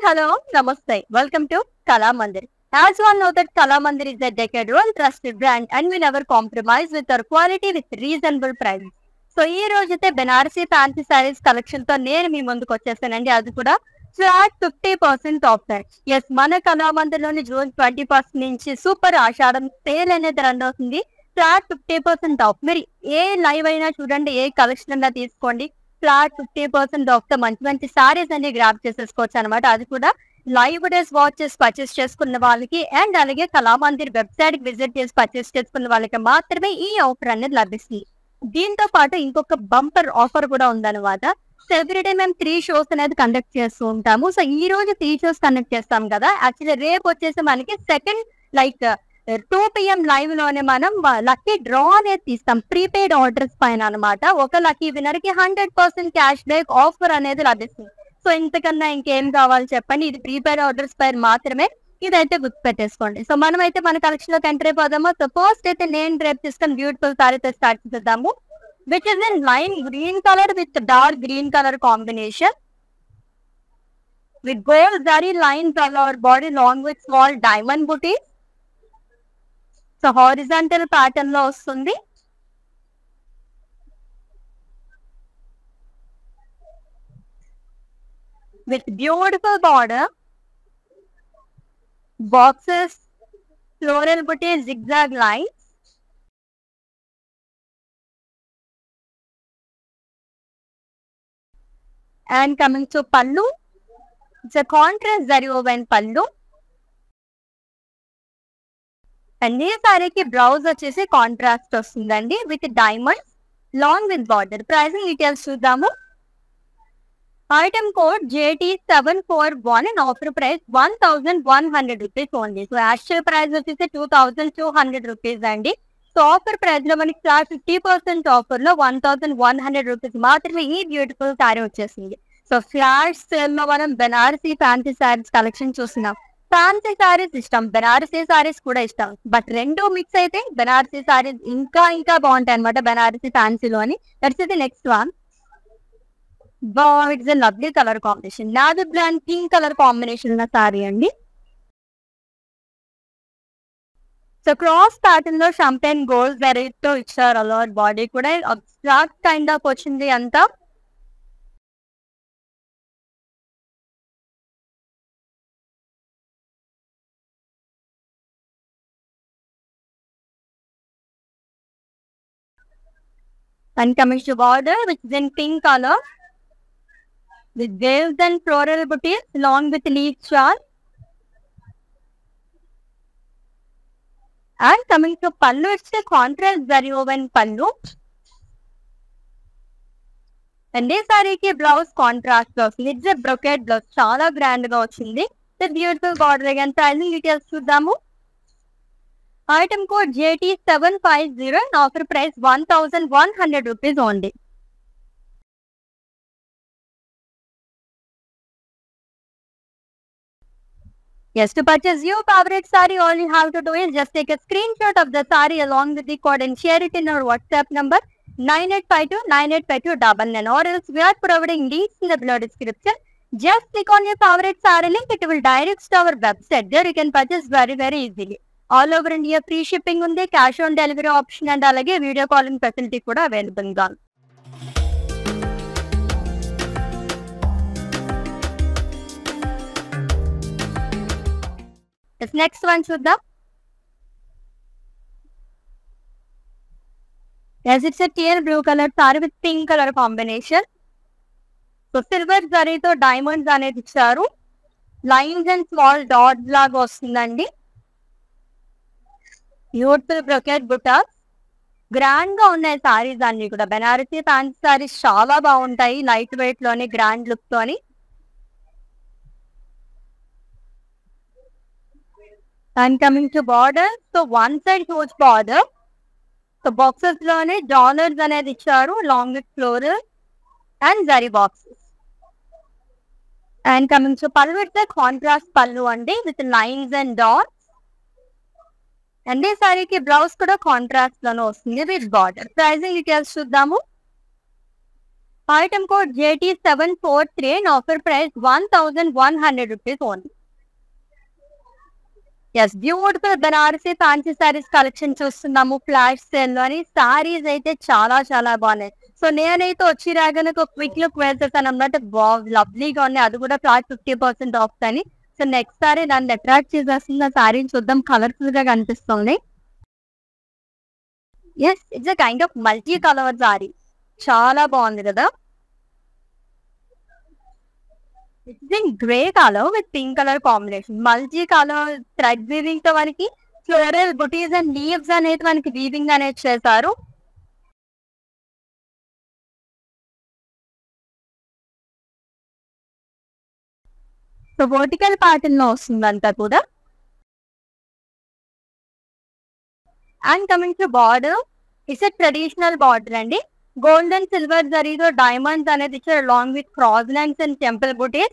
hello, namaste. Welcome to Kala Mandir. As you all know that Kala Mandir is a decade-old trusted brand and we never compromise with our quality with reasonable prices. So ఈ రోజైతే Banarasi fancy saris collection తో నేను మీ ముందుకు వచ్చేసానండి అది కూడా flat fifty percent off that's మన కళామందిర్లోని జూన్ ట్వంటీ ఫస్ట్ నుంచి సూపర్ ఆషాఢం సేల్ అనేది రన్ అవుతుంది ఫ్లాట్ ఫిఫ్టీ పర్సెంట్ ఆఫ్ మీరు ఏ లైవ్ అయినా చూడండి ఏ కలెక్షన్ అయినా తీసుకోండి ఫ్లాట్ ఫిఫ్టీ పర్సెంట్ ఆఫ్ తో మంచి మంచి సారీస్ అన్ని గ్రాప్ చేసేసుకోవచ్చు అనమాట అది కూడా లైవ్ డేస్ వాచ్ చేసి పర్చేస్ చేసుకున్న వాళ్ళకి అండ్ అలాగే కళామందిర్ వెబ్సైట్ కి విజిట్ చేసి పర్చేస్ చేసుకున్న వాళ్ళకి మాత్రమే ఈ ఆఫర్ అనేది లభిస్తుంది దీంతో పాటు ఇంకొక బంపర్ ఆఫర్ కూడా ఉందన్నమాట సో ఎవ్రీడే మేము త్రీ షోస్ అనేది కండక్ట్ చేస్తూ ఉంటాము సో ఈ రోజు త్రీ షోస్ కండక్ట్ చేస్తాం కదా యాక్చువల్లీ రేపు వచ్చేసి మనకి second like two PM live లోనే మనం లక్కీ డ్రా అనేది తీస్తాం ప్రీపెయిడ్ ఆర్డర్స్ పైన అనమాట ఒక లక్కీ విన్నర్ కి hundred percent cash back offer అనేది లభిస్తుంది సో ఇంతకన్నా ఇంకేం కావాలి చెప్పండి ఇది ప్రీపెయిడ్ ఆర్డర్స్ పైన మాత్రమే ఇదైతే గుర్తు పెట్టేసుకోండి సో మనం అయితే మన కలెక్షన్ లోకి ఎంటర్ అయిపోదాము సో ఫస్ట్ అయితే నేను రేపు తీసుకుని బ్యూటిఫుల్ సారీతో స్టార్ట్ చేద్దాము which is in line green colour with dark green colour combination with gold zari lines our body long with small diamond buti so horizontal pattern లో వస్తుంది with beautiful border boxes, floral bouquet, zigzag lines. And coming to pallu, it's a contrast zari woven pallu. And ఈ సారీకి blouse వచ్చేసి contrast వస్తుందండి with diamonds long with border pricing details చూద్దాము item code JT seven four one and offer price one thousand one hundred rupees only so actual price వచ్చేసి two thousand two hundred rupees అండి so offer price లో మనకి flat fifty percent offer లో one thousand one hundred rupees మాత్రమే ఈ beautiful sari వచ్చేసింది so flat sale లో మనం బెనారసీ ఫ్యాన్సీ శారీస్ కలెక్షన్ చూస్తున్నాం ఫ్యాన్సీ శారీస్ ఇష్టం బెనారసీ శారీస్ కూడా ఇష్టం బట్ రెండు మిక్స్ అయితే బెనారసీ శారీస్ ఇంకా ఇంకా బాగుంటాయి అనమాట బెనారసీ ఫ్యాన్సీలోని దట్స్ ఇది next one it's a lovely colour combination నాది బ్లాండ్ పింక్ కలర్ కాంబినేషన్ ఉన్న సారీ అండి సో క్రాస్ ప్యాటర్న్ లో షంపెన్ గోల్డ్ వెరైటీ తో ఇచ్చారు అలర్ బాడీ కూడా అబ్స్ట్రాక్ట్ కైండ్ ఆఫ్ వచ్చింది అంతా and coming to border which is in pink color with waves and floral bouquets along with leaf shawl. And coming to pallu, it's a contrast zari woven pallu. And ఈ సారీకి blouse contrast లో వస్తుంది it's brocade blouse చాలా grand గా వచ్చింది beautiful border again pricing details చూద్దాము item code JT seven five zero and offer price one thousand one hundred rupees only Yes, to purchase your favorite saree, all you have to do is just take a screenshot of the saree along with the code and share it in our WhatsApp number 9852-9852-99 or else we are providing links in the below description. Just click on your favorite saree link, it will direct to our website. There you can purchase very, very easily. All over India free shipping ఉంది cash on delivery option and అలాగే video calling facility కూడా available గా ఉంది next one చూద్దాం yes it's teal blue colour sari with pink colour combination so silver జరీతో diamonds అనేది ఇచ్చారు lines and small dots లాగా వస్తుందండి బ్యూటిఫుల్ బ్రొకెట్ బుటాస్ గ్రాండ్ గా ఉన్నాయి సారీస్ అన్ని కూడా బెనారసీ ఫ్యాన్సీ సారీస్ చాలా బాగుంటాయి లైట్ వెయిట్ లోని గ్రాండ్ లుక్ తోని and coming to border so one side huge border so boxes లోనే డాలర్స్ అనేది ఇచ్చారు long with floral and zari boxes and coming to pallu it's contrast pallu అండి with lines and dots and ఈ సారీకి blouse కూడా contrast లోనే వస్తుంది విత్ బార్డర్ ప్రైజింగ్ డీటెయిల్స్ చూద్దాము item code JT seven four three and offer price one thousand one hundred rupees only yes beautiful Banarasi fancy saris collection చూస్తున్నాము flash sale లో అని సారీస్ అయితే చాలా చాలా బాగున్నాయి సో నేనైతే వచ్చి రాగానే ఒక క్విక్ లుక్ వేసేసాను అన్నమాట బాగు లవ్లీగా ఉన్నాయి అది కూడా ఫ్లాట్ ఫిఫ్టీ పర్సెంట్ ఆఫ్ అని సో నెక్స్ట్ సారీ నన్ను అట్రాక్ట్ చేసేస్తుంది ఆ సారీని చూద్దాం కలర్ఫుల్ గా కనిపిస్తుంది yes it's a kind of multi colour sari చాలా బాగుంది కదా it's in grey colour with pink colour combination multi colour thread weaving తో మనకి ఫ్లోరల్ బుటీస్ అండ్ లీవ్స్ అనేది మనకి వీవింగ్ అనేది చేశారు సో వర్టికల్ ప్యాటర్న్ లో వస్తుంది అంతా కూడా and coming to border it's a traditional border అండి గోల్డ్ అండ్ సిల్వర్ జరీతో డైమండ్స్ అనేది ఇచ్చారు along with cross lines and temple butis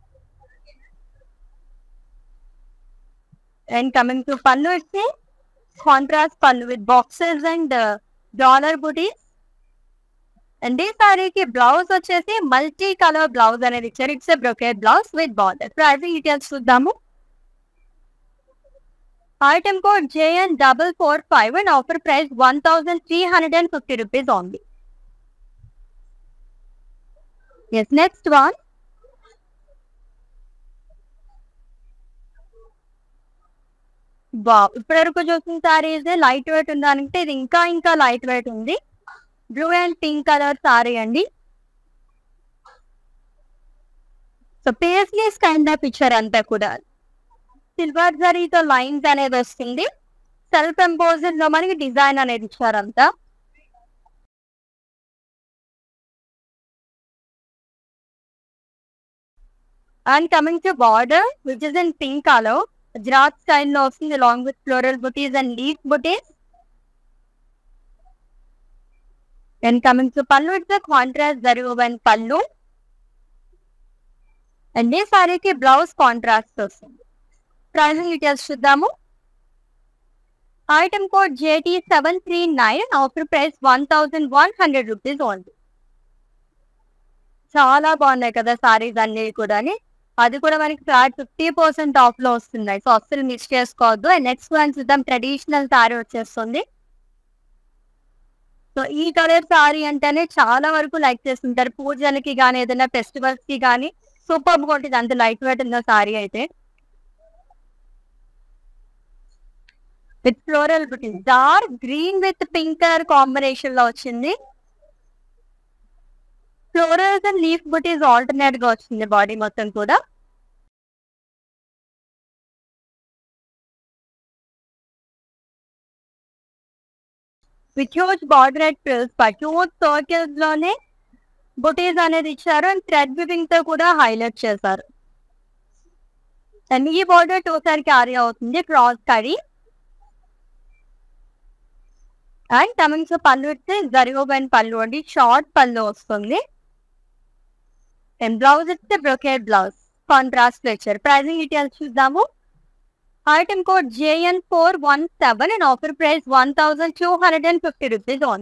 and coming to pallu ఇచ్చి contrast pallu with boxes and dollar butis and ఈ సారీకి బ్లౌజ్ వచ్చేసి మల్టీ కలర్ బ్లౌజ్ అనేది ఇచ్చారు it's a brocade blouse with border pricing details చూద్దాము item code JN double four five and offer price one thousand three hundred and fifty rupees only yes next one బా ఇప్పటి వరకు చూసిన saris light weight ఉందానంటే ఇది ఇంకా ఇంకా లైట్ వెయిట్ ఉంది blue and pink colour sari అండి so paisleys kind of picture అంతా కూడా సిల్వర్ జరీతో లైన్స్ అనేది వస్తుంది సెల్ఫ్ ఎంపోజిడ్ లో మనకి డిజైన్ అనేది ఇచ్చారంతా and coming to border which is in pink colour Gujarat style లో వస్తుంది అలాంగ్ విత్ ఫ్లోరల్ బుటీస్ and leaf butis and coming to pallu it's contrast జరుగువన్ పళ్ళు అండ్ ఈ సారీకి బ్లౌజ్ కాంట్రాస్ట్ వస్తుంది ప్రైజింగ్ డీటెయిల్స్ చూద్దాము item code JT seven three nine offer price one thousand one hundred rupees only చాలా బాగున్నాయి కదా సారీస్ అన్ని కూడా అది కూడా మనకి ఫ్లాట్ ఫిఫ్టీ పర్సెంట్ ఆఫ్ లో వస్తున్నాయి సో అస్సలు మిస్ చేసుకోవద్దు అండ్ నెక్స్ట్ వన్ చూద్దాం ట్రెడిషనల్ సారీ వచ్చేస్తుంది సో ఈ కలర్ సారీ అంటేనే చాలా వరకు లైక్ చేస్తుంటారు పూజలకి కానీ ఏదైనా ఫెస్టివల్స్ కి కానీ సూపర్ ఉంటుంది అంత లైట్ వెయిట్ ఉన్న సారీ అయితే with floral butis dark green with pink colour combination లో వచ్చింది florals and leaf butis alternate గా వచ్చింది బాడీ మొత్తం కూడా విత్ హ్యూజ్ బార్డర్ ఎట్ ప్రిల్స్ బట్ హ్యూజ్ సర్కిల్స్ లోనే బుటీస్ అనేది ఇచ్చారు అండ్ థ్రెడ్ వివింగ్ తో కూడా హైలైట్ చేశారు అండ్ ఈ బార్డర్ టూ సార్ క్యారీ అవుతుంది క్రాస్ కడి అండ్ కమింగ్స్ పళ్ళు ఇస్తే జరిగోబైన్ పళ్ళు అండి షార్ట్ పళ్ళు వస్తుంది అండ్ బ్లౌజ్ ఇస్తే బ్రొకేట్ బ్లౌజ్ కాంట్రాస్ట్ ఇచ్చారు ప్రైజింగ్ డీటెయిల్స్ చూద్దాము item code JN four one seven and offer price one thousand two hundred and fifty rupees on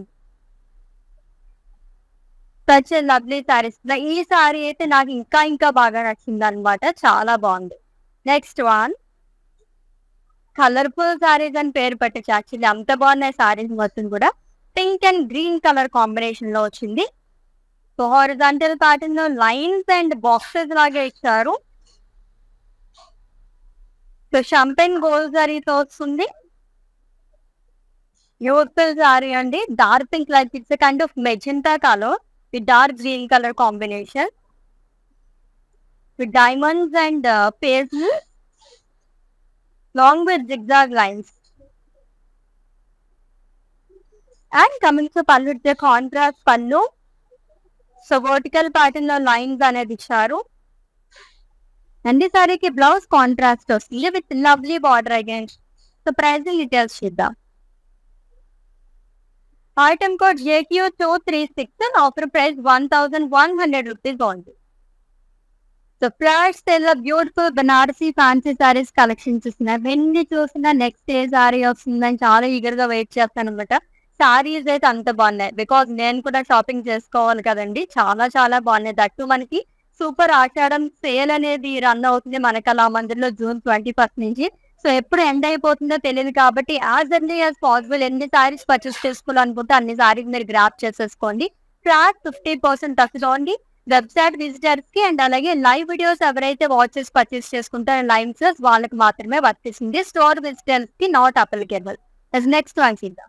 such lovely saris ఈ సారీ అయితే నాకు ఇంకా ఇంకా బాగా నచ్చింది అనమాట చాలా బాగుంది నెక్స్ట్ వన్ కలర్ఫుల్ సారీస్ అని పేరు పెట్టచ్చు యాక్చువల్లీ అంత బాగున్నాయి సారీస్ మొత్తం కూడా pink and green colour combination లో వచ్చింది సో హారిజాంటల్ ప్యాటర్న్ లో లైన్స్ అండ్ బాక్సెస్ లాగా ఇచ్చారు సో షంపెన్ గోల్డ్ సారీతో వస్తుంది యూత్ఫుల్ సారీ అండి dark pink like it's kind of magenta colour with dark green colour combination with diamonds and పేజ్ long with zigzag lines and coming to pallu it's contrast pallu so vertical pattern లో lines అనేది ఇచ్చారు and ఈ సారీకి blouse contrast వస్తుంది with lovely border again so pricing details చూద్దాం item code JQ two three six and offer price one thousand one hundred rupees ఉంది so flash sale beautiful Banarasi fancy saris collection చూస్తున్నా వెన్ని చూసినా నెక్స్ట్ ఏ sorry వస్తుందని చాలా eager గా wait చేస్తాను అనమాట సారీస్ అయితే అంత బాగున్నాయి బికాజ్ నేను కూడా షాపింగ్ చేసుకోవాలి కదండి చాలా చాలా బాగున్నాయి దట్టు మనకి సూపర్ ఆషాఢం సేల్ అనేది రన్ అవుతుంది మన కళామందిర్లో జూన్ ట్వంటీ ఫస్ట్ నుంచి సో ఎప్పుడు ఎండ్ అయిపోతుందో తెలియదు కాబట్టి యాజ్ ఎర్లీ యాజ్ పాసిబుల్ ఎన్ని సారీస్ పర్చేస్ చేసుకోవాలనుకుంటే అన్ని సారీస్ మీరు గ్రాప్ చేసేసుకోండి ఫ్లాట్ ఫిఫ్టీ పర్సెంట్ తక్కువ వెబ్సైట్ విజిటర్స్ కి అండ్ అలాగే లైవ్ వీడియోస్ ఎవరైతే వాచెస్ పర్చేస్ చేసుకుంటారో లైవ్ సెస్ వాళ్ళకి మాత్రమే వర్తిస్తుంది స్టోర్ విజిటర్స్ కి నాట్ అప్లికేబుల్ నెక్స్ట్ వన్ చూద్దాం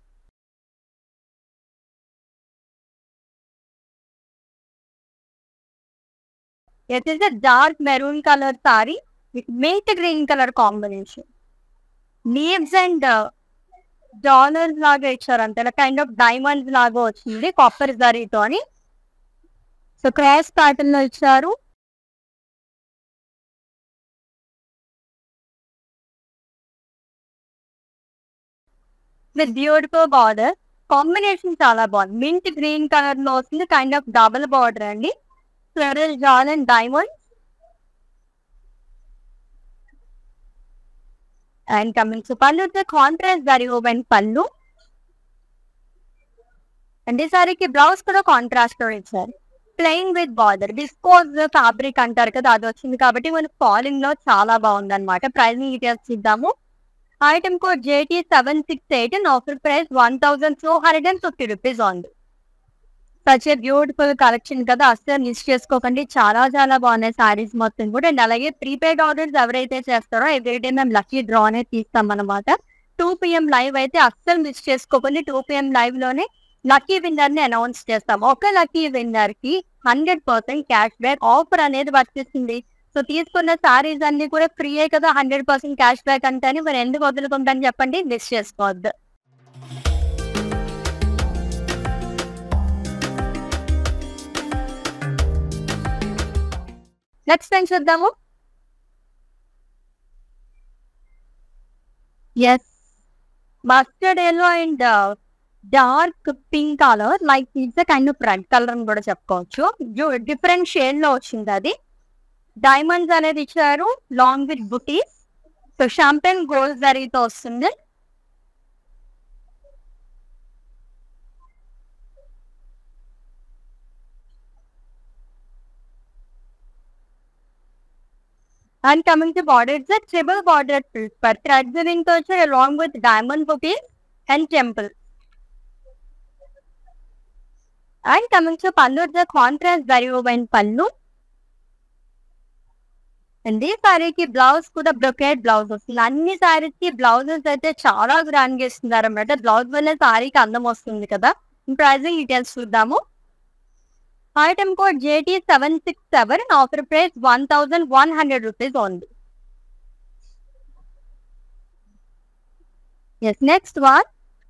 It is a dark maroon color saree with mint green color combination. Leaves and uh, dollars లాగా ఇచ్చారు అంతే కైండ్ ఆఫ్ డైమండ్స్ లాగా వచ్చింది కాపర్ జరీతో అని సో క్రాష్ ప్యాటర్న్ లో ఇచ్చారు విత్ బ్యూటిఫుల్ బార్డర్ కాంబినేషన్ చాలా బాగుంది మింట్ గ్రీన్ కలర్ లో వస్తుంది కైండ్ ఆఫ్ డబుల్ బార్డర్ అండి floral jaal and diamond and coming to pallu contrast zari woven pallu and ఈ సారీకి బ్లౌజ్ కూడా కాంట్రాస్ట్ లో ఇచ్చారు plain with border viscose fabric అంటారు కదా అది వచ్చింది కాబట్టి మనకి ఫాలింగ్ లో చాలా బాగుంది అనమాట ప్రైజింగ్ డీటెయిల్స్ ఇద్దాము item code JT seven six eight and offer price one thousand two hundred and fifty rupees ఉంది సచ్ ఏ బ్యూటిఫుల్ కలెక్షన్ కదా అస్సలు మిస్ చేసుకోకండి చాలా చాలా బాగున్నాయి సారీస్ మొత్తం కూడా అండ్ అలాగే ప్రీపెయిడ్ ఆర్డర్స్ ఎవరైతే చేస్తారో ఎవ్రీడే మేము లక్కీ డ్రా అనేది తీస్తాం అనమాట టూ పిఎం లైవ్ అయితే అస్సలు మిస్ చేసుకోకండి టూ పిఎం లైవ్ లోనే లక్కీ విన్నర్ ని అనౌన్స్ చేస్తాం ఒక లక్కీ విన్నర్ కి hundred percent cash back offer అనేది వర్తిస్తుంది సో తీసుకున్న సారీస్ అన్ని కూడా ఫ్రీయే కదా హండ్రెడ్ పర్సెంట్ క్యాష్ బ్యాక్ అంటే మరి ఎందుకు వదులుకుంటాను చెప్పండి మిస్ చేసుకోవద్దు నెక్స్ట్ టైం చూద్దాము yes mustard yellow and dark pink colour like it's kind of red colour అని కూడా చెప్పుకోవచ్చు డిఫరెంట్ షేడ్ లో వచ్చింది అది డైమండ్స్ అనేది ఇచ్చారు long with butis so champagne gold జరీతో వస్తుంది and coming to border it's triple border per thread దీంతో వచ్చి along with diamond butis and temple and coming to pallu the contrast వెరీ ఓవెన్ పళ్ళు అండ్ ఈ సారీకి బ్లౌజ్ కూడా బ్రొకేట్ బ్లౌజ్ వస్తుంది అన్ని సారీస్ కి బ్లౌజెస్ అయితే చాలా గ్రాండ్ గా ఇస్తున్నారు అనమాట బ్లౌజ్ వల్ల సారీకి అందం వస్తుంది కదా ప్రైజింగ్ డీటెయిల్స్ చూద్దాము item code JT seven six seven offer price one thousand one hundred rupees only yes next one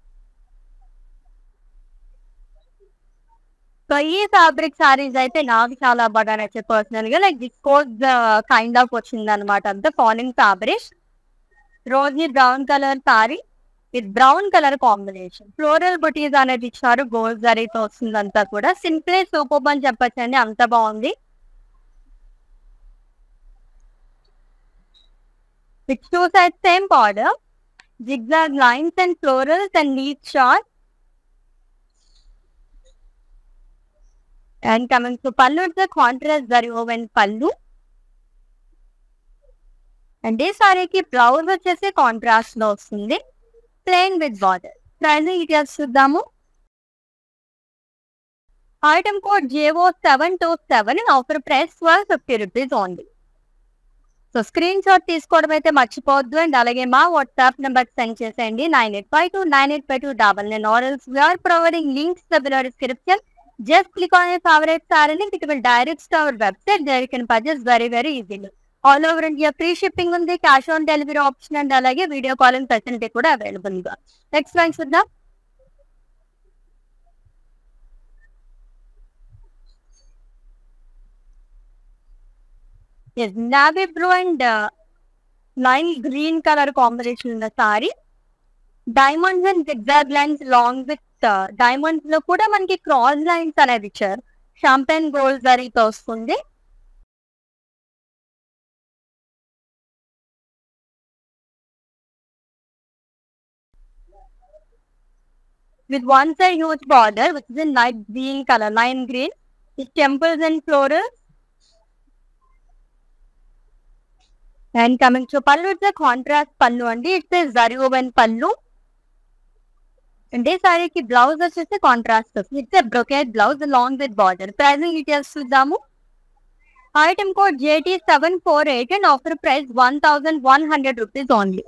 so ఈ ఫ్యాబ్రిక్ సారీస్ అయితే నాకు చాలా బాగా నచ్చే పర్సనల్ గా లైక్ డిస్కోస్ కైండ్ ఆఫ్ వచ్చింది అనమాట అంతా falling fabric rosy brown colour sari with brown colour combination floral butis అనేది ఇచ్చారు గోల్డ్ జరీతో వస్తుంది అంతా కూడా సింపుల్ సూపర్ అని చెప్పొచ్చండి అంత బాగుంది with two side same border zigzag lines and florals and leave short and coming to pallu the contrast zari woven pallu and ఈ సారీకి బ్లౌజ్ వచ్చేసి కాంట్రాస్ట్ లో వస్తుంది plain with border pricing details చూద్దాము item code JO seven two seven offer price twelve fifty rupees only so screenshot తీసుకోవడం అయితే మర్చిపోవద్దు and అలాగే మా వాట్సాప్ నెంబర్ సెండ్ చేసేయండి nine eight five two nine eight five two double nine URLs we're providing links the description just click on your favorite saree link it will direct to our website there you can purchase very very easily all over India free shipping ఉంది cash on delivery option and అలాగే video calling facility కూడా available గా next line చూద్దాం navy blue and line green colour combination ఉన్న sari diamonds and zigzag lines long with diamonds లో కూడా మనకి cross lines అనేది ఇచ్చారు షాంపెన్ గోల్డ్ జరీతో వస్తుంది with one side huge border which is in light green color, lime green, with temples and florals. And coming to pallu, it's a contrast pallu అండి it's zari woven pallu అంటే సారీకి blouse వచ్చేసి contrast వస్తుంది it's brocade blouse long with border pricing details చూద్దాము item code JT seven four eight and offer price one thousand one hundred rupees only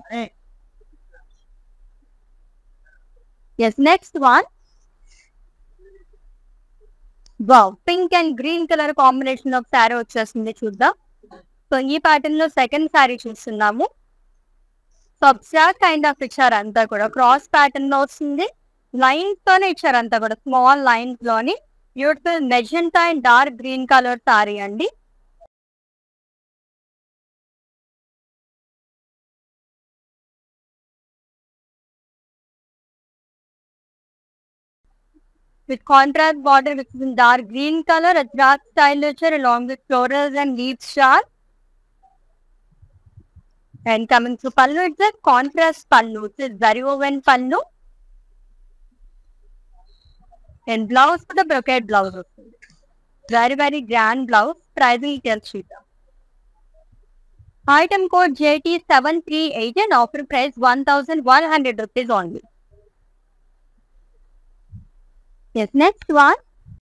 yes next one wow pink and green colour combination of sari వచ్చేస్తుంది చూద్దాం so ఈ pattern లో second sari చూస్తున్నాము so abstract kind of ఇచ్చారు అంతా కూడా cross pattern లో వస్తుంది లైన్స్ తోనే ఇచ్చారు అంతా కూడా స్మాల్ లైన్స్ లోని beautiful magenta and dark green colour sari అండి with contrast border which is in dark green color, a dark style nature along with florals and leaves sharp. And coming to pallu, it's a contrast pallu. It's very woven pallu. And blouse for the brocade blouse. Very, very grand blouse. Pricing details sheet. Item code JT738 and offer price 1100 rupees only. Yes, next one.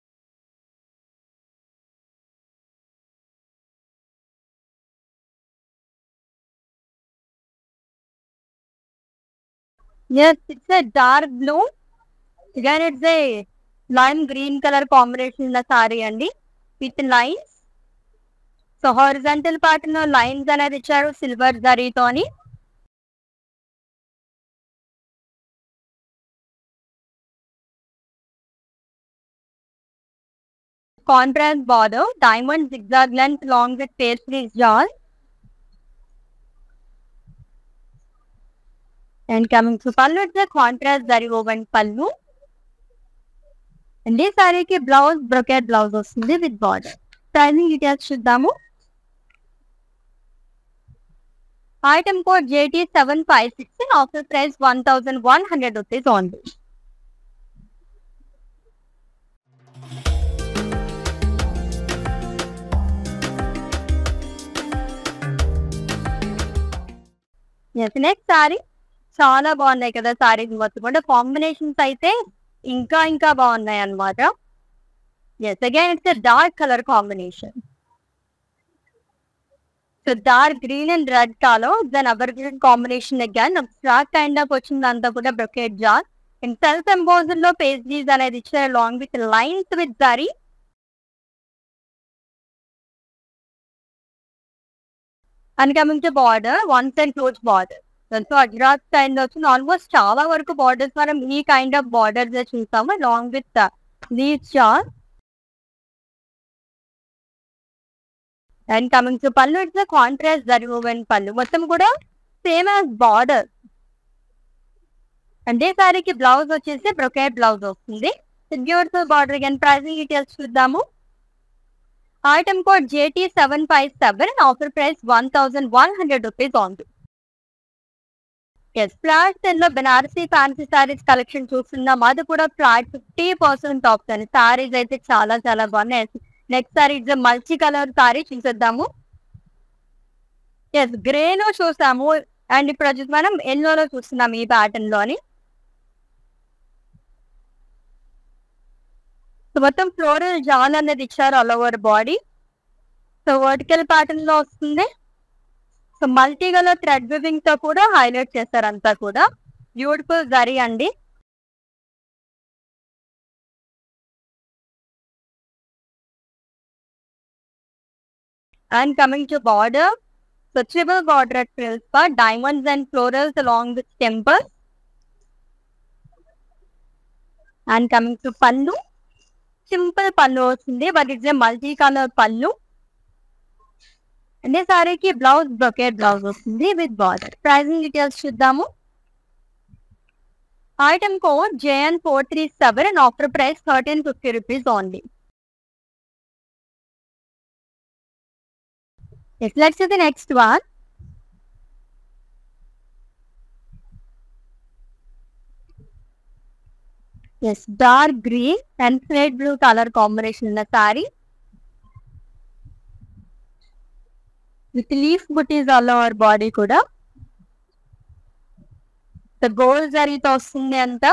Yes, it's a dark blue. Again, it's a lime green color combination in the saree అండి with lines. So horizontal part లో lines అనేది ఇచ్చారు silver జరీతోని contrast border, diamond zigzag length along with paisley jaws. And coming to pallu, it's a contrast zari woven pallu. And ఈ సారీకి blouse brocade blouse వస్తుంది with border pricing details చూద్దాము item code JT seven five six offer price one thousand one hundred rupees only yes next sari చాలా బాగున్నాయి కదా సారీస్ మొత్తం కూడా combinations అయితే ఇంకా ఇంకా బాగున్నాయి అన్నమాట yes again it's dark colour combination so dark green and red colour then our green combination again stock kind of వచ్చింది అంతా కూడా brocade jar and self embosser లో పేజ్లీస్ అనేది ఇచ్చారు long with lines with zari and coming to border one side close border so అజ్రాత్ kind వచ్చింది almost చాలా వరకు బార్డర్స్ మనం ఈ కైండ్ ఆఫ్ బార్డర్స్ చూసాము లాంగ్ విత్ లీవ్ చార్ and coming to pallu it's contrast జరుగువెన్ పళ్ళు మొత్తం కూడా సేమ్ యాజ్ బార్డర్ అంటే సారీకి బ్లౌజ్ వచ్చేసి బ్రొకేట్ బ్లౌజ్ వస్తుంది border border again pricing details చూద్దాము item code JT seven five seven offer price one thousand one hundred rupees on yes flat ten లో Banarasi fancy saris collection చూస్తున్నాం అది కూడా ఫ్లాట్ ఫిఫ్టీ పర్సెంట్ ఆఫ్ అని సారీస్ అయితే చాలా చాలా బాగున్నాయి next sari it's multi colour sari చూసేద్దాము ఎస్ గ్రే లో చూసాము అండ్ ఇప్పుడు వచ్చేసి మనం ఎల్లోలో చూస్తున్నాం ఈ ప్యాటర్న్ లోని సో మొత్తం ఫ్లోరల్ జాన్ అనేది ఇచ్చారు all over body so vertical pattern లో వస్తుంది so multi colour thread weaving తో కూడా హైలైట్ చేస్తారు అంతా కూడా బ్యూటిఫుల్ జరీ అండి and coming to border stretchable border at frills for diamonds and florals along with temples and coming to pallu simple pallu వస్తుంది but it's a multi colour pallu అంటే సారీకి blouse brocade blouse వస్తుంది విత్ బార్డర్ ప్రైజింగ్ డీటెయిల్స్ చూద్దాము item code JN four three seven and offer price thirteen fifty rupees only Yes, let's do the next one. Yes dark green and slate blue colour combination ఉన్న sari with leaf బుటీస్ all over body కూడా gold జరీతో వస్తుంది అంతా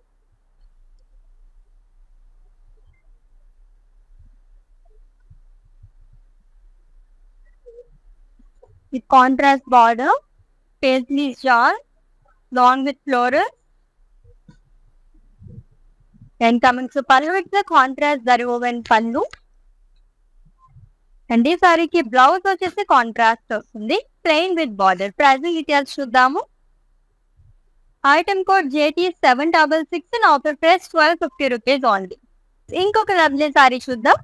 with contrast border, paisley shawl, long with floral. And coming to pallu, it's the contrast zari woven pallu. And ఈ సారీకి blouse వచ్చేసి contrast వస్తుంది plain with border pricing details చూద్దాము item code JT seven double six and offer price twelve fifty rupees only ఇంకొక lovely sari చూద్దాం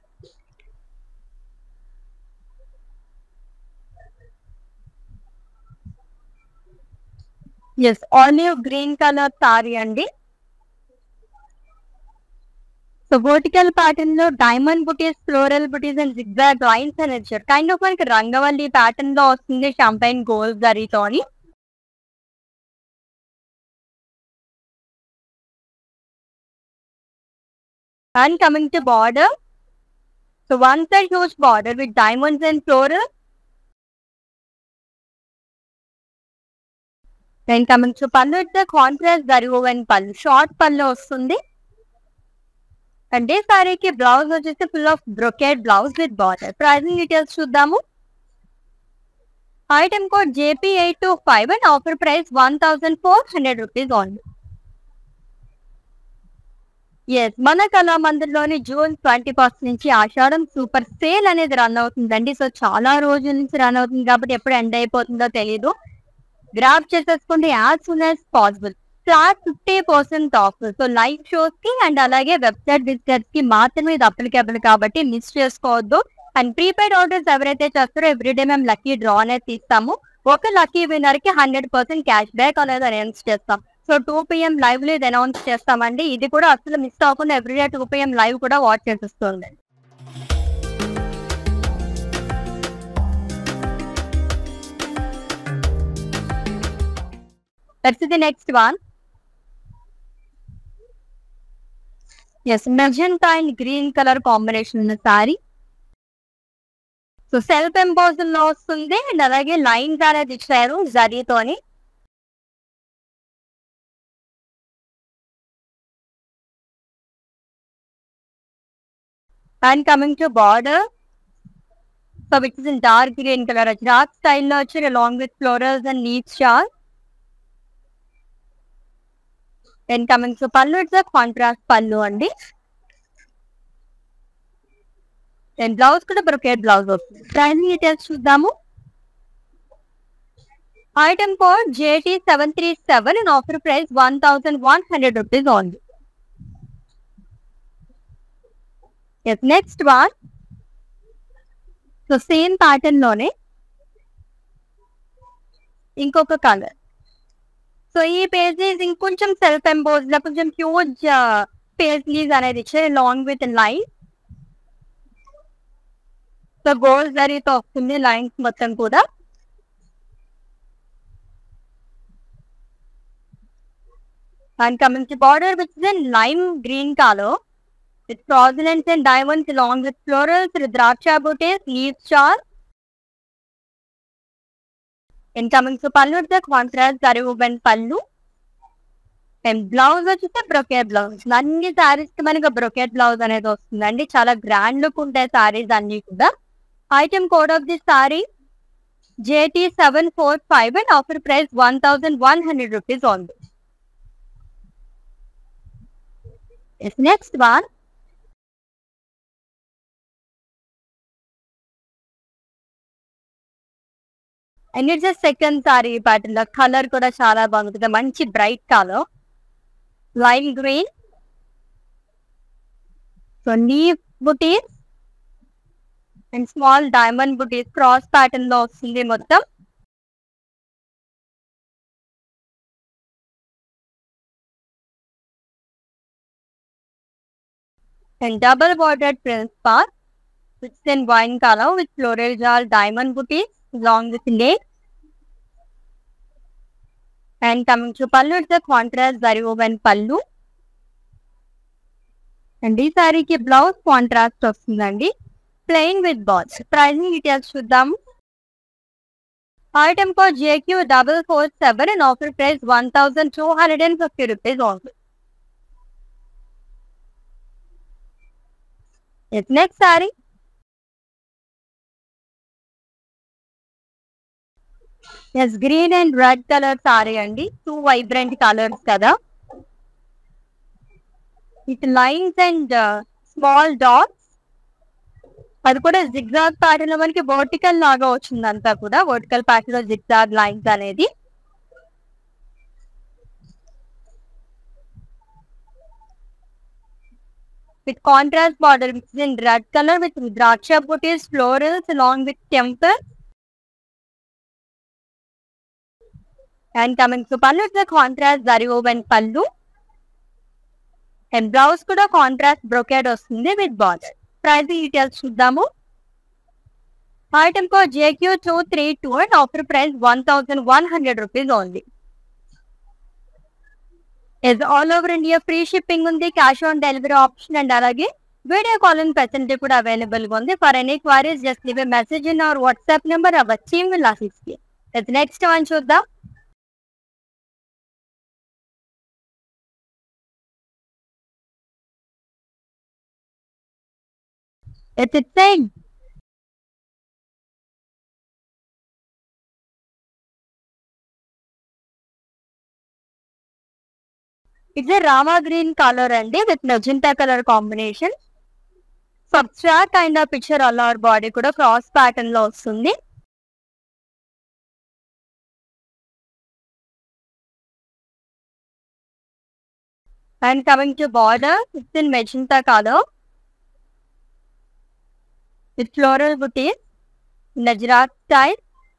yes olive green colour sari అండి so vertical pattern లో diamond బుటీస్ ఫ్లోరల్ బుటీస్ అండ్ జిగ్జాగ్ లైన్స్ అని ఇచ్చారు kind of మనకి రంగవల్లి ప్యాటర్న్ లో వస్తుంది షాంపైన్ గోల్డ్ జరీతోని and coming to border so one side huge border with diamonds and floral then coming to pallu it's contrast zari woven pallu short pallu వస్తుంది అంటే సారీకి బ్లౌజ్ వచ్చేసి full of brocade blouse with border pricing details చూద్దాము item code JP eight two five and offer price one thousand four hundred rupees only yes మన కళామందిర్లోని June twenty first నుంచి Ashadham super sale అనేది run అవుతుందండి so చాలా రోజుల నుంచి run అవుతుంది కాబట్టి ఎప్పుడు ఎండ్ అయిపోతుందో తెలియదు గ్రాప్ చేసేసుకోండి as soon as possible flat fifty percent off so live shows కి అండ్ అలాగే వెబ్సైట్ విజిటర్స్ కి మాత్రమే ఇది అప్లికేబుల్ కాబట్టి మిస్ చేసుకోవద్దు అండ్ ప్రీపెయిడ్ ఆర్డర్స్ ఎవరైతే చేస్తారో ఎవ్రీడే మేము లక్కీ డ్రా అనేది తీస్తాము ఒక లక్కీ విన్నర్ కి హండ్రెడ్ పర్సెంట్ క్యాష్ బ్యాక్ అనేది అనౌన్స్ చేస్తాం సో టూ పిఎం లైవ్ లో ఇది అనౌన్స్ చేస్తామండి ఇది కూడా అసలు మిస్ అవ్వకుండా ఎవ్రీడే టూ పిఎం లైవ్ కూడా వాచ్ చేసేస్తుంది Let's see the next one. Yes magenta and green colour combination ఉన్న సారీ సో సెల్ఫ్ ఎంపోజల్ లో వస్తుంది అండ్ అలాగే లైన్స్ అనేది ఇచ్చారు జరీతోని and coming to border so which is in dark green colour dark స్టైల్లో వచ్చి long with florals and neat shawl then coming to pallu it's contrast pallu అండి దెన్ బ్లౌజ్ కూడా బ్రొకేట్ బ్లౌజ్ వస్తుంది ప్రైజింగ్ డీటెయిల్స్ చూద్దాము item code JT seven three seven and offer price one thousand one hundred rupees only yes next one so same pattern లోనే ఇంకొక colour so ఈ pages ఇంకొంచెం self emboss లో కొంచెం huge paisleys అనేది ఇచ్చే long with line so gold జరీతో వస్తుంది లైన్స్ మొత్తం కూడా and coming to border which is in lime green colour with fraudulence and diamonds along with florals with ద్రాక్ష బూటీస్ leaf star and coming to pallu it's contrast zari woven pallu and blouse వచ్చేసి brocade blouse అన్ని సారీస్ కి మనకి brocade blouse అనేది వస్తుందండి చాలా grand look ఉంటాయి సారీస్ అన్ని కూడా item code of the sari JT seven four five and offer price one thousand one hundred rupees ఉంది next one and it's second sari pattern లో కలర్ కూడా చాలా బాగుంటుంది మంచి bright colour lime green so leaf బుటీస్ అండ్ స్మాల్ డైమండ్ బుటీస్ cross pattern లో వస్తుంది మొత్తం and double border prince part with in wine colour with floral జాల్ డైమండ్ బుటీస్ along with lace. And coming to pallu, it's a contrast zari woven pallu. And ఈ సారీకి blouse contrast వస్తుందండి plain with balls pricing details చూద్దాము item code JQ double four seven and offer price one thousand two hundred and fifty rupees offer next sari yes green and red colour sari అండి two vibrant colours కదా with lines and small dots అది కూడా zigzag pattern లో మనకి vertical లాగా వచ్చింది అంతా కూడా వర్టికల్ ప్యాటర్న్ లో జిగ్జాగ్ లైన్స్ అనేది with contrast border which is in red color with draksha booties, florals along with temple. And coming to pallu, it's a contrast zari woven pallu. And blouse కూడా contrast brocade వస్తుంది with border price details చూద్దాము item code JQ two three two and offer price one thousand one hundred rupees only is all over India free shipping ఉంది cash on delivery option and అలాగే video calling facility కూడా available గా ఉంది for any queries just leave message in our WhatsApp number our team will assist you next one చూద్దాం It's a thing. It's a Rama green color అండి with magenta colour combination subtract and ఆ picture అలా body కూడా cross pattern లో వస్తుంది and coming to border it's in magenta colour with floral bouquet, Najrat style.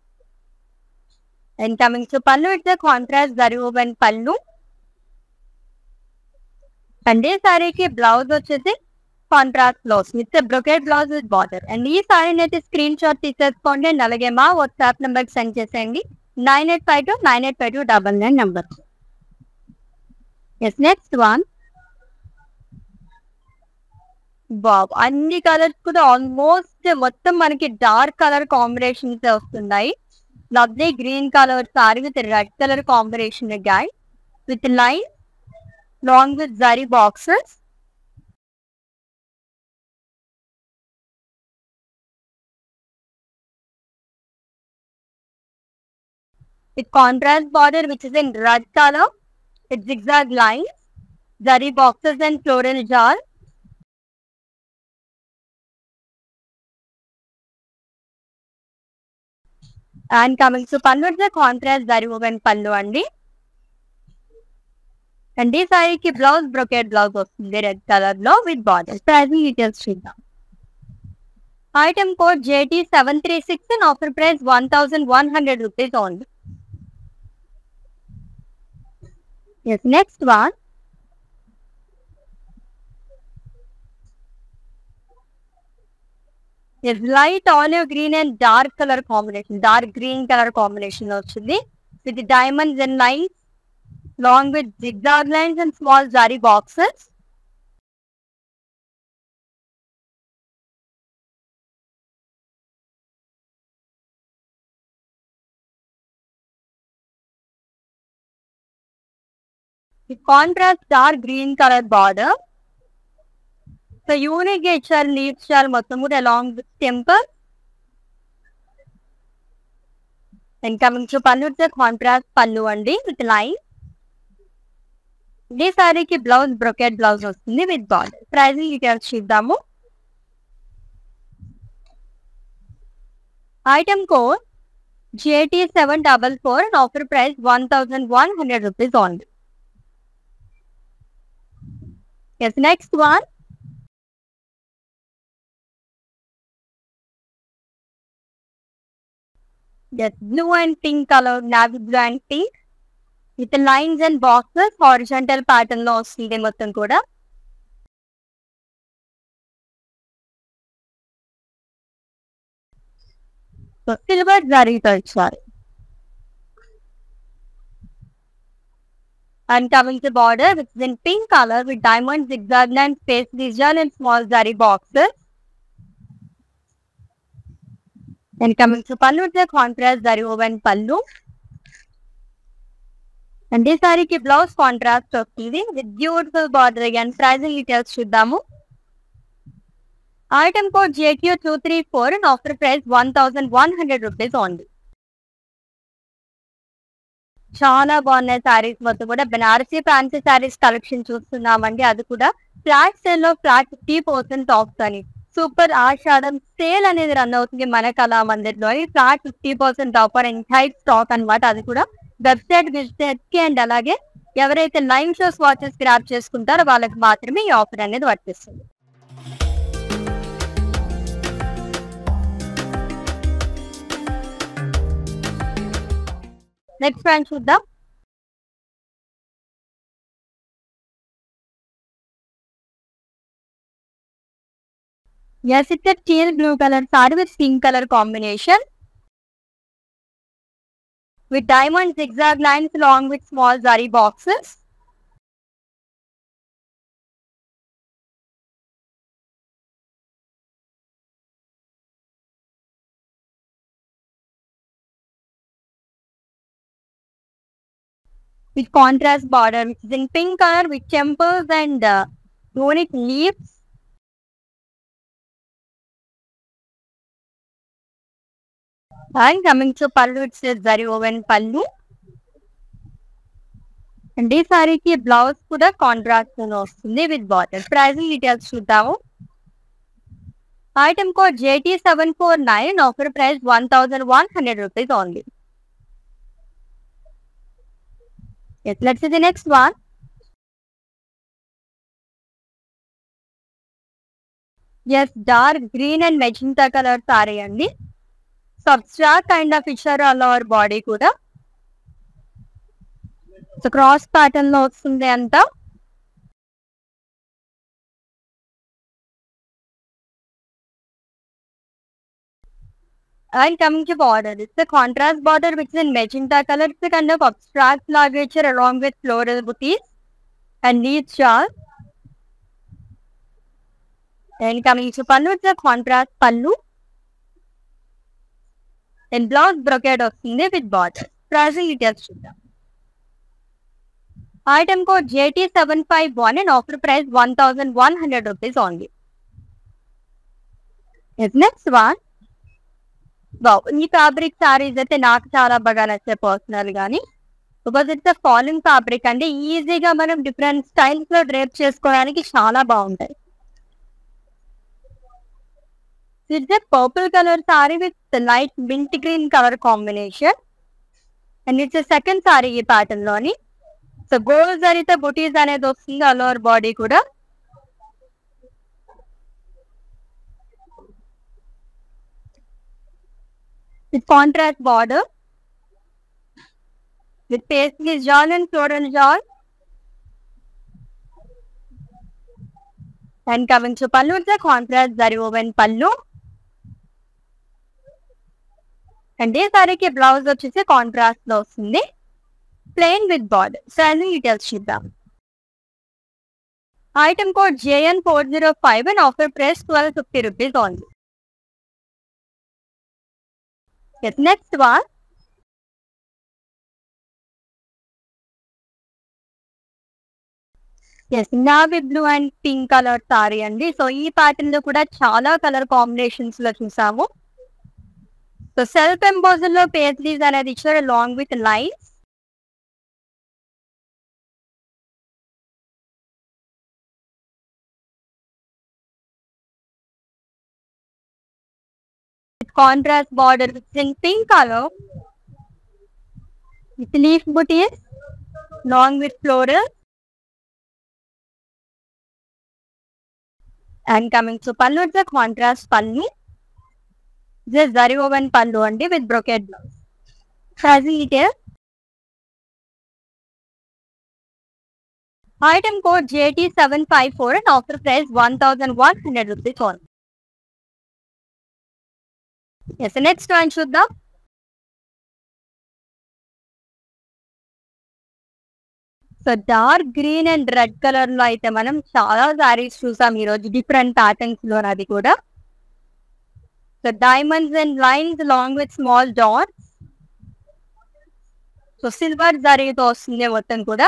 And coming to pallu, it's a contrast zari woven pallu. And ఈ సారీకి blouse వచ్చేసి contrast blouse with brocade blouse with border and ఈ సారీని అయితే screenshot తీసేసుకోండి and అలాగే మా WhatsApp number send చేసేయండి nine eight five two nine eight five two double nine number yes next one బాబ్ అన్ని కలర్స్ కూడా ఆల్మోస్ట్ మొత్తం మనకి డార్క్ కలర్ కాంబినేషన్స్ వస్తున్నాయి lovely green colour sari with red colour combination గాయ్ with line long with zari boxes with contrast border which is in red color with zigzag lines, zari boxes and floral jar. And coming to pallu వచ్చే contrast zari woven పళ్ళు అండి and ఈ సారీకి blouse brocade blouse వస్తుంది red colour లో with border pricing details చూద్దాం item code JT seven three six and offer price one thousand one hundred rupees only yes next one light olive green and dark colour combination dark green colour combination లో వచ్చింది with diamonds and lines long with zigzag lines and small zari boxes contrast dark green colour border so unique గా ఇచ్చారు leaf ఇచ్చారు మొత్తం కూడా along with temper and coming to pallu contrast pallu అండి with line ఈ సారీకి బ్లౌజ్ బ్రొకెట్ బ్లౌజ్ వస్తుంది with border pricing details చూద్దాము item code JT seven double four and offer price one thousand one hundred rupees only yes next one Yes, blue and pink color, navy blue and pink. With lines and boxes, horizontal pattern లో వస్తుంది మొత్తం కూడా silver జరీతో ఇచ్చారు and coming to border which is in pink color with diamond zigzag line space design and small zari boxes. And coming to pallu it's a contrast zari woven pallu. And ఈ సారీకి blouse contrast వస్తుంది with beautiful border and pricing details చూద్దాము item code JQ two three four and offer price one thousand one hundred rupees only చాలా బాగున్నాయి సారీస్ మొత్తం కూడా Banarasi fancy saris collection చూస్తున్నామండి అది కూడా ఫ్లాట్ సేల్ లో ఫ్లాట్ ఫిఫ్టీ పర్సెంట్ ఆఫ్ అని సూపర్ ఆషాఢం సేల్ అనేది రన్ అవుతుంది మన కళా మందిర్లో flat fifty percent offer entire stock అన్నమాట అది కూడా వెబ్సైట్ విజిట్ కి అండ్ అలాగే ఎవరైతే లైవ్ షోస్ వాచెస్ గ్రాప్ చేసుకుంటారో వాళ్ళకి మాత్రమే ఈ ఆఫర్ అనేది వర్తిస్తుంది నెక్స్ట్ బ్రాండ్ చూద్దాం Yes, it's a teal blue color saree with pink color combination. With diamond zigzag lines along with small zari boxes. With contrast border, which is in pink color with temples and uh, unique leaves. And coming to pallu, it says zari woven pallu. And ఈ సారీకి blouse కూడా contrast వస్తుంది with border pricing details చూద్దాము item code JT seven four nine offer price one thousand one hundred rupees only yes let's the next one yes dark green and magenta colour sari అండి abstract kind of ఇచ్చారు all over body కూడా so cross pattern లో వస్తుంది అంతా and coming to border it's the contrast border which in magenta colour it's kind of abstract లాగేచర్ along with floral బుటీస్ and neat shawl and coming to pallu it's contrast pallu and blouse brocade వస్తుంది with border pricing details చూద్దాం item code JT seven five one and offer price one thousand one hundred rupees only next one బావ్ ఈ fabric saris అయితే నాకు చాలా బాగా నచ్చాయి personal గానీ బికాజ్ ఇట్స్ ఫాలింగ్ ఫ్యాబ్రిక్ అంటే ఈజీగా మనం డిఫరెంట్ స్టైల్స్ లో డ్రేప్ చేసుకోవడానికి చాలా బాగుంటాయి it's a purple colour sari with light mint green colour combination and it's second sari ఈ ప్యాటర్న్ లోని సో గోల్ జరిగితే బుటీస్ అనేది వస్తుంది ఆల్ ఓవర్ బాడీ కూడా with contrast border with paisley jaal and floral jaal and coming to pallu it's contrast zari woven pallu and ఈ సారీకి blouse వచ్చేసి కాంట్రాస్ట్ లో వస్తుంది plain with border pricing details చూద్దాం item code JN four zero five and offer price twelve fifty rupees only next one yes navy blue and pink colour sari అండి so ఈ pattern లో కూడా చాలా కలర్ కాంబినేషన్స్ లో చూసాము సో సెల్ఫ్ ఎంపోజల్ లో పేస్లీస్ అనేది ఇచ్చారు long with lines contrast border which is in pink color with leaf booties long with floral and coming to pallu it's a contrast pallu this is zari woven pallu andi with brocade blouse pricing detail item code JT754 and offer price 1100 rupees only yes next one చూద్దాం so dark green and red colour లో అయితే మనం చాలా సారీస్ చూసాం ఈ రోజు different patterns లో అది కూడా so diamonds and lines long with small dots so silver జరీతో వస్తుంది మొత్తం కూడా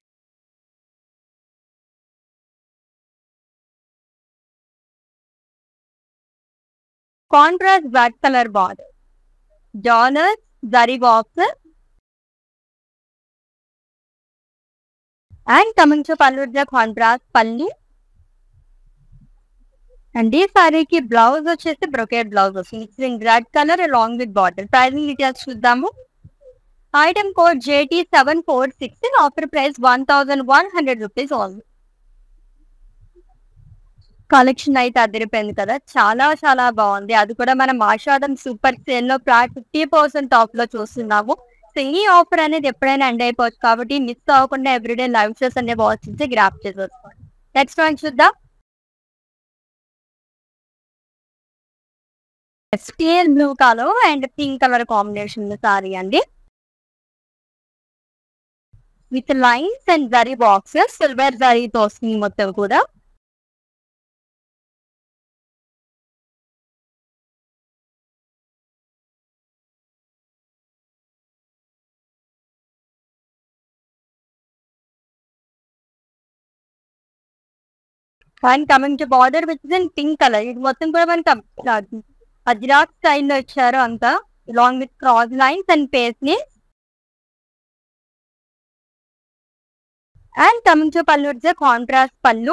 కాంట్రాస్ట్ బ్లాక్ కలర్ బార్డర్ డాలర్స్ zari box and coming to pallu contrast pallu and ఈ సారీకి బ్లౌజ్ వచ్చేసి బ్రొకేట్ బ్లౌజ్ వస్తుంది it's red colour along with border pricing details చూద్దాము item code JT seven four six offer price one thousand one hundred rupees only collection అయితే అదిరిపోయింది కదా చాలా చాలా బాగుంది అది కూడా మనం ఆషాఢం సూపర్ సేల్ లో ఫ్లాట్ ఫిఫ్టీ పర్సెంట్ ఆఫ్ లో చూస్తున్నాము సో ఈ ఆఫర్ అనేది ఎప్పుడైనా ఎండ్ అయిపోవచ్చు కాబట్టి మిస్ అవ్వకుండా ఎవ్రీడే లైవ్ షోస్ అనే వాచ్ చేసి గ్రాప్ చేసేసుకోండి నెక్స్ట్ వన్ చూద్దాం steel blue colour and pink colour combination sari అండి with lines and zari boxes silver జరీతో వస్తుంది మొత్తం కూడా and coming to border which is in pink colour ఇది మొత్తం కూడా మనకి అజ్రాక్ స్టైల్లో ఇచ్చారు అంతా along with cross lines and పేస్ ని అండ్ కమింగ్ టు పళ్ళు వచ్చే కాంట్రాస్ట్ పళ్ళు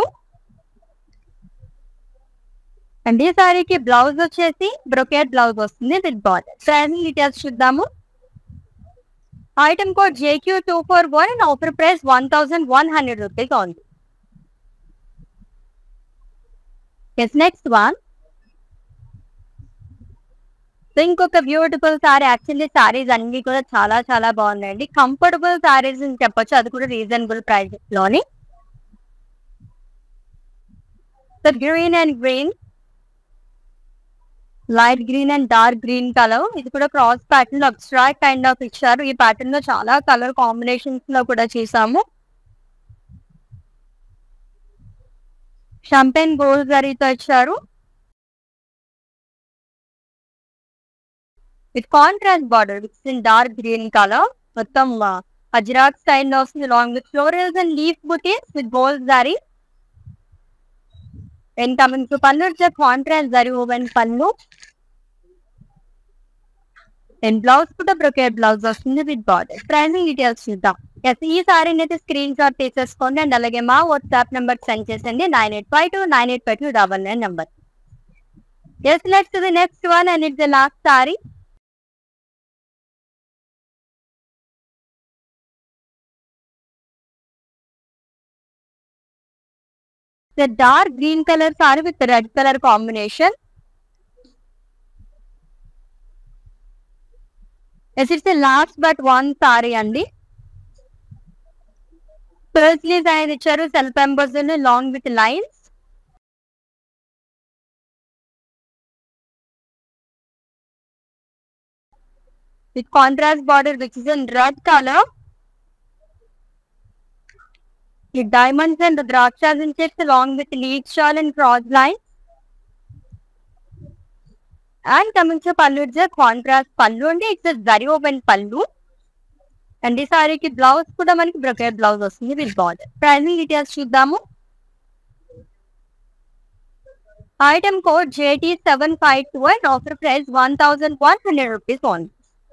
అండ్ ఈ సారీకి బ్లౌజ్ వచ్చేసి బ్రొకేట్ బ్లౌజ్ వస్తుంది విత్ బార్డర్ ప్రైసింగ్ డీటెయిల్స్ చూద్దాము item code JQ two four one and offer price one thousand one hundred rupees ఉంది yes next one so ఇంకొక బ్యూటిఫుల్ సారీ యాక్చువల్లీ సారీస్ అన్ని కూడా చాలా చాలా బాగున్నాయండి కంఫర్టబుల్ సారీస్ అని చెప్పొచ్చు అది కూడా రీజనబుల్ ప్రైస్ లోని so green and green light green and dark green colour ఇది కూడా క్రాస్ ప్యాటర్న్ లో అబ్స్ట్రాక్ట్ కైండ్ ఆఫ్ ఇచ్చారు ఈ ప్యాటర్న్ లో చాలా కలర్ కాంబినేషన్స్ లో కూడా చేసాము షంపెన్ గోల్డ్ జరీతో ఇచ్చారు with contrast border with in dark green colour మొత్తం అజ్రాక్ స్టైల్ లో వస్తుంది along with florals and leaf buttis with gold zari and coming to pallu contrast zari woven pallu and blouse కూడా బ్రొకేట్ బ్లౌజ్ వస్తుంది విత్ బార్డర్ ప్రైజింగ్ డీటెయిల్స్ చూద్దాం ఎస్ ఈ సారీని అయితే స్క్రీన్ షాట్ తీసేసుకోండి అండ్ అలాగే మా వాట్సాప్ నెంబర్ సెండ్ చేసండి nine eight five two nine eight five two double nine number yes next the next one and it's the last sari the dark green color saree with the red color combination. Yes, it's the last but one saree అండి firstly అనేది ఇచ్చారు self ఎంబర్స్ along with lines with contrast border which is in red colour The diamonds and the drakshas in checks along with leaf shawl and cross line. And coming to pallu, it's a contrast pallu and it's a very open pallu. And ఈ సారీకి blouse కూడా మనకి brocade blouse వస్తుంది with border pricing details చూద్దాము item code JT seven five two and offer price one thousand one hundred rupees only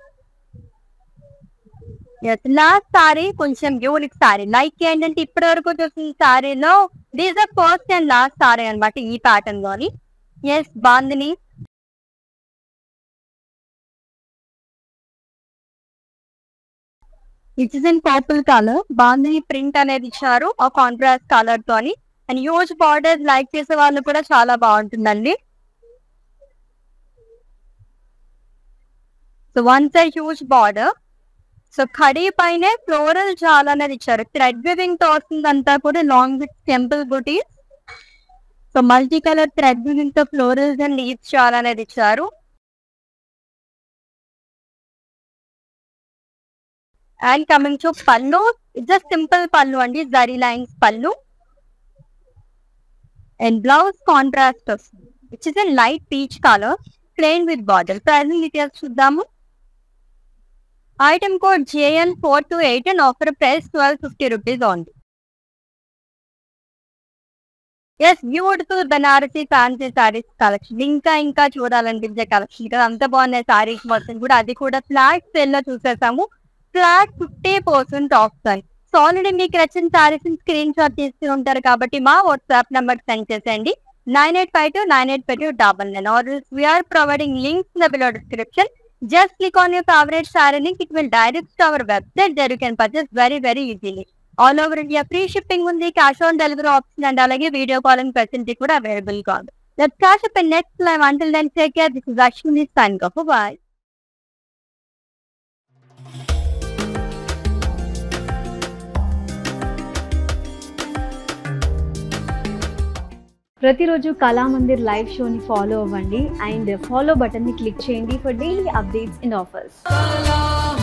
last sari కొంచెం unique sari like ఏంటంటే ఇప్పటి వరకు చూసిన సారీలో these are first and last sari అనమాట ఈ ప్యాటర్న్ లోని yes bandhani it's in purple colour bandhani print అనేది ఇచ్చారు ఆ కాంట్రాస్ట్ కలర్ తోని అండ్ హ్యూజ్ బార్డర్ లైక్ చేసే వాళ్ళు కూడా చాలా బాగుంటుందండి so one side huge border so కడీ పైనే ఫ్లోరల్ చాలా అనేది ఇచ్చారు థ్రెడ్ వివింగ్ తో వస్తుందంతా కూడా along with temple butti so multi colour thread weaving తో ఫ్లోరల్స్ అండ్ లీవ్స్ చాలా అనేది ఇచ్చారు and coming to pallu just simple pallu అండి zari lines pallu and blouse contrast వస్తుంది which is a light peach colour plain with border pricing details చూద్దాము item code JN four two eight and offer price twelve fifty rupees ఉంది yes beautiful Banarasi fancy saris collection ఇంకా ఇంకా చూడాలనిపించే collection కదా అంత బాగున్నాయి సారీస్ మొత్తం కూడా అది కూడా ఫ్లాట్ సేల్ లో చూసేసాము flat fifty percent off sari so already మీకు నచ్చిన సారీస్ స్క్రీన్ షాట్ తీసుకుని ఉంటారు కాబట్టి మా వాట్సాప్ నెంబర్ సెండ్ చేసేయండి nine eight five two nine eight five two double nine or we are providing links in the below description just click on your favourite sari link it will direct to our website there you can purchase very very easily all over India free shipping ఉంది cash on delivery option and అలాగే video calling facility కూడా available గా ఉంది let's catch up next live until then take care this is Ashwini sign off bye ప్రతిరోజు Kalamandir live షోని follow అవ్వండి అండ్ follow బటన్ని క్లిక్ చేయండి for daily updates and offers Kala